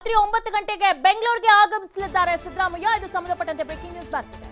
ರಾತ್ರಿ ಒಂಬತ್ತು ಗಂಟೆಗೆ ಬೆಂಗಳೂರಿಗೆ ಆಗಮಿಸಲಿದ್ದಾರೆ ಸಿದ್ದರಾಮಯ್ಯ ಇದು ಸಂಬಂಧಪಟ್ಟಂತೆ ಬ್ರೇಕಿಂಗ್ ನ್ಯೂಸ್ ಬರ್ತಿದೆ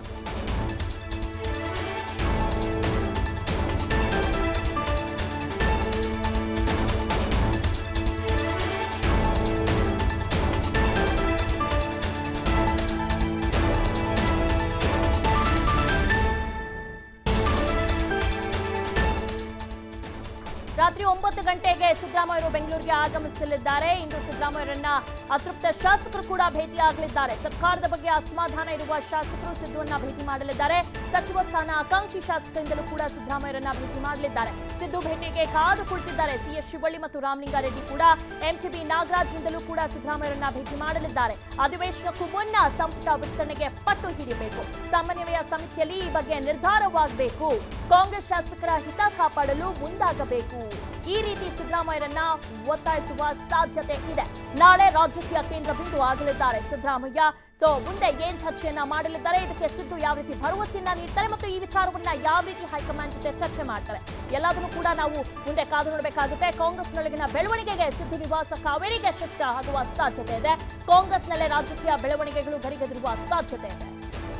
ರಾತ್ರಿ ಒಂಬತ್ತು ಗಂಟೆಗೆ ಸಿದ್ದರಾಮಯ್ಯರು ಬೆಂಗಳೂರಿಗೆ ಆಗಮಿಸಲಿದ್ದಾರೆ ಇಂದು ಸಿದ್ದರಾಮಯ್ಯರನ್ನ ಅತೃಪ್ತ ಶಾಸಕರು ಕೂಡ ಭೇಟಿಯಾಗಲಿದ್ದಾರೆ ಸರ್ಕಾರದ ಬಗ್ಗೆ ಅಸಮಾಧಾನ ಇರುವ ಶಾಸಕರು ಸಿದ್ದುವನ್ನ ಭೇಟಿ ಮಾಡಲಿದ್ದಾರೆ ಸಚಿವ ಸ್ಥಾನ ಆಕಾಂಕ್ಷಿ ಶಾಸಕರಿಂದಲೂ ಕೂಡ ಸಿದ್ದರಾಮಯ್ಯರನ್ನ ಭೇಟಿ ಮಾಡಲಿದ್ದಾರೆ ಸಿದ್ದು ಭೇಟಿಗೆ ಕಾದು ಕುಳಿತಿದ್ದಾರೆ ಸಿಎಸ್ ಶಿವಳ್ಳಿ ಮತ್ತು ರಾಮಲಿಂಗಾರೆಡ್ಡಿ ಕೂಡ ಎಂಟಿಬಿ ನಾಗರಾಜ್ನಿಂದಲೂ ಕೂಡ ಸಿದ್ದರಾಮಯ್ಯರನ್ನ ಭೇಟಿ ಮಾಡಲಿದ್ದಾರೆ ಅಧಿವೇಶನಕ್ಕೂ ಮುನ್ನ ಸಂಪುಟ ವಿಸ್ತರಣೆಗೆ ಪಟ್ಟು ಹಿಡಿಯಬೇಕು ಸಮನ್ವಯ ಸಮಿತಿಯಲ್ಲಿ ಈ ಬಗ್ಗೆ ನಿರ್ಧಾರವಾಗಬೇಕು ಕಾಂಗ್ರೆಸ್ ಶಾಸಕರ ಹಿತ ಕಾಪಾಡಲು ಮುಂದಾಗಬೇಕು ಈ ರೀತಿ ಸಿದ್ದರಾಮಯ್ಯರನ್ನ ಒತ್ತಾಯಿಸುವ ಸಾಧ್ಯತೆ ಇದೆ ನಾಳೆ ರಾಜಕೀಯ ಕೇಂದ್ರ ಬಿಂದು ಆಗಲಿದ್ದಾರೆ ಸಿದ್ದರಾಮಯ್ಯ ಸೊ ಮುಂದೆ ಏನ್ ಚರ್ಚೆಯನ್ನ ಮಾಡಲಿದ್ದಾರೆ ಇದಕ್ಕೆ ಸಿದ್ದು ಯಾವ ರೀತಿ ಭರವಸೆಯನ್ನ ನೀಡ್ತಾರೆ ಮತ್ತು ಈ ವಿಚಾರವನ್ನ ಯಾವ ರೀತಿ ಹೈಕಮಾಂಡ್ ಜೊತೆ ಚರ್ಚೆ ಮಾಡ್ತಾರೆ ಎಲ್ಲದನ್ನು ಕೂಡ ನಾವು ಮುಂದೆ ಕಾದು ನೋಡಬೇಕಾಗುತ್ತೆ ಕಾಂಗ್ರೆಸ್ನೊಳಗಿನ ಬೆಳವಣಿಗೆಗೆ ಸಿದ್ದು ನಿವಾಸ ಕಾವೇರಿಗೆ ಶಿಫ್ಟ್ ಆಗುವ ಸಾಧ್ಯತೆ ಇದೆ ಕಾಂಗ್ರೆಸ್ನಲ್ಲೇ ರಾಜಕೀಯ ಬೆಳವಣಿಗೆಗಳು ಗರಿಗೆದರುವ ಸಾಧ್ಯತೆ ಇದೆ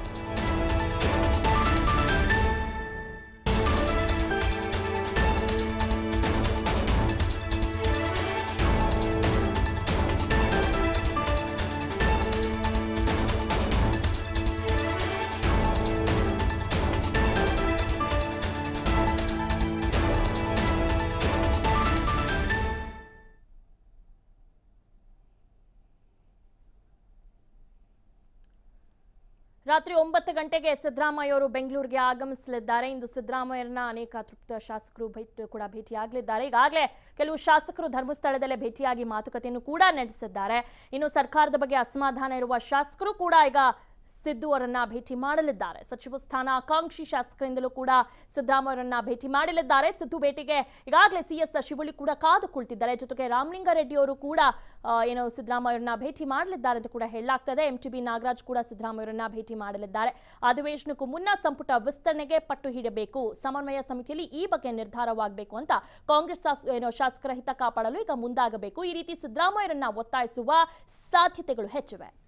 ರಾತ್ರಿ ಒಂಬತ್ತು ಗಂಟೆಗೆ ಸಿದ್ದರಾಮಯ್ಯ ಅವರು ಬೆಂಗಳೂರಿಗೆ ಆಗಮಿಸಲಿದ್ದಾರೆ ಇಂದು ಸಿದ್ದರಾಮಯ್ಯರನ್ನ ಅನೇಕ ತೃಪ್ತ ಶಾಸಕರು ಭೇಟಿ ಕೂಡ ಭೇಟಿಯಾಗಲಿದ್ದಾರೆ ಈಗಾಗಲೇ ಕೆಲವು ಶಾಸಕರು ಧರ್ಮಸ್ಥಳದಲ್ಲೇ ಭೇಟಿಯಾಗಿ ಮಾತುಕತೆಯನ್ನು ಕೂಡ ನಡೆಸಿದ್ದಾರೆ ಇನ್ನು ಸರ್ಕಾರದ ಬಗ್ಗೆ ಅಸಮಾಧಾನ ಇರುವ ಶಾಸಕರು ಕೂಡ ಈಗ ಸಿದ್ದು ಅವರನ್ನ ಭೇಟಿ ಮಾಡಲಿದ್ದಾರೆ ಸಚಿವ ಸ್ಥಾನ ಆಕಾಂಕ್ಷಿ ಶಾಸಕರಿಂದಲೂ ಕೂಡ ಸಿದ್ದರಾಮಯ್ಯರನ್ನ ಭೇಟಿ ಮಾಡಲಿದ್ದಾರೆ ಸಿದ್ದು ಭೇಟಿಗೆ ಈಗಾಗಲೇ ಸಿಎಸ್ ಶಿವಳ್ಳಿ ಕೂಡ ಕಾದು ಕುಳಿತಿದ್ದಾರೆ ಜೊತೆಗೆ ರಾಮಲಿಂಗಾರೆಡ್ಡಿ ಅವರು ಕೂಡ ಆ, ಏನು ಸಿದ್ದರಾಮಯ್ಯರನ್ನ ಭೇಟಿ ಮಾಡಲಿದ್ದಾರೆ ಅಂತ ಕೂಡ ಹೇಳಲಾಗ್ತದೆ ಎಂ ಟಿ ಬಿ ನಾಗರಾಜ್ ಕೂಡ ಸಿದ್ದರಾಮಯ್ಯರನ್ನ ಭೇಟಿ ಮಾಡಲಿದ್ದಾರೆ ಅಧಿವೇಶನಕ್ಕೂ ಮುನ್ನ ಸಂಪುಟ ವಿಸ್ತರಣೆಗೆ ಪಟ್ಟು ಹಿಡಬೇಕು ಸಮನ್ವಯ ಸಮಿತಿಯಲ್ಲಿ ಈ ಬಗ್ಗೆ ನಿರ್ಧಾರವಾಗಬೇಕು ಅಂತ ಕಾಂಗ್ರೆಸ್ ಶಾಸ- ಏನು ಶಾಸಕರ ಹಿತ ಕಾಪಾಡಲು ಈಗ ಮುಂದಾಗಬೇಕು ಈ ರೀತಿ ಸಿದ್ದರಾಮಯ್ಯರನ್ನ ಒತ್ತಾಯಿಸುವ ಸಾಧ್ಯತೆಗಳು ಹೆಚ್ಚಿವೆ